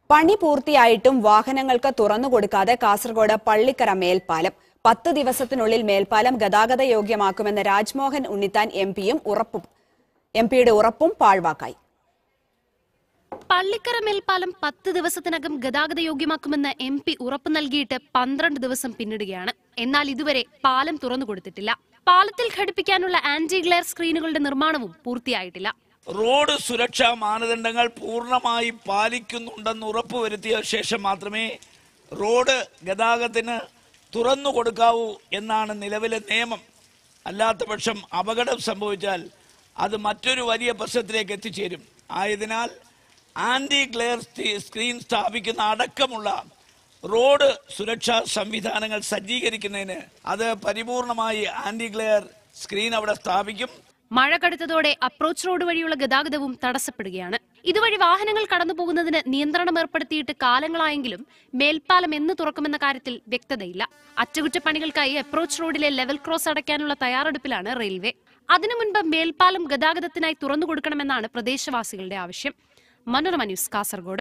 പണി പൂർത്തിയായിട്ടും വാഹനങ്ങൾക്ക് തുറന്നുകൊടുക്കാതെ കാസർഗോഡ് പള്ളിക്കര മേൽപ്പാലം പത്ത് ദിവസത്തിനുള്ളിൽ മേൽപ്പാലം ഗതാഗത യോഗ്യമാക്കുമെന്ന് രാജ്മോഹൻ ഉണ്ണിത്താൻ എം പിയും ഉറപ്പും എം പിയുടെ ഉറപ്പും പാഴ്വാക്കായി പള്ളിക്കര മേൽപ്പാലം പത്ത് ദിവസത്തിനകം ഗതാഗത യോഗ്യമാക്കുമെന്ന് എം പി ഉറപ്പ് നൽകിയിട്ട് പന്ത്രണ്ട് ദിവസം പിന്നിടുകയാണ് എന്നാൽ ഇതുവരെ പാലം തുറന്നു കൊടുത്തിട്ടില്ല പാലത്തിൽ ഘടിപ്പിക്കാനുള്ള ആന്റി ഗ്ലെയർ സ്ക്രീനുകളുടെ നിർമ്മാണവും പൂർത്തിയായിട്ടില്ല റോഡ് സുരക്ഷാ മാനദണ്ഡങ്ങൾ പൂർണ്ണമായി പാലിക്കുന്നുണ്ടെന്ന് ഉറപ്പുവരുത്തിയ ശേഷം മാത്രമേ റോഡ് ഗതാഗതത്തിന് തുറന്നു കൊടുക്കാവൂ എന്നാണ് നിലവിലെ നിയമം അല്ലാത്ത പക്ഷം അപകടം സംഭവിച്ചാൽ അത് മറ്റൊരു വലിയ പ്രശ്നത്തിലേക്ക് എത്തിച്ചേരും ആയതിനാൽ ആന്റി ഗ്ലെയർ സ്തി- സ്ക്രീൻ സ്ഥാപിക്കുന്ന അടക്കമുള്ള റോഡ് സുരക്ഷാ സംവിധാനങ്ങൾ സജ്ജീകരിക്കുന്നതിന് അത് പരിപൂർണമായി ആന്റി ഗ്ലെയർ സ്ക്രീൻ അവിടെ സ്ഥാപിക്കും മഴ കടുത്തതോടെ അപ്രോച്ച് റോഡ് വഴിയുള്ള ഗതാഗതവും തടസ്സപ്പെടുകയാണ് ഇതുവഴി വാഹനങ്ങൾ കടന്നു പോകുന്നതിന് നിയന്ത്രണം ഏർപ്പെടുത്തിയിട്ട് കാലങ്ങളായെങ്കിലും മേൽപ്പാലം എന്ന് തുറക്കുമെന്ന കാര്യത്തിൽ വ്യക്തതയില്ല അറ്റകുറ്റപ്പണികൾക്കായി അപ്രോച്ച് റോഡിലെ ലെവൽ ക്രോസ് അടയ്ക്കാനുള്ള തയ്യാറെടുപ്പിലാണ് റെയിൽവേ അതിനു മുൻപ് മേൽപ്പാലം ഗതാഗതത്തിനായി തുറന്നു കൊടുക്കണമെന്നാണ് പ്രദേശവാസികളുടെ ആവശ്യം മനോരമ ന്യൂസ് കാസർഗോഡ്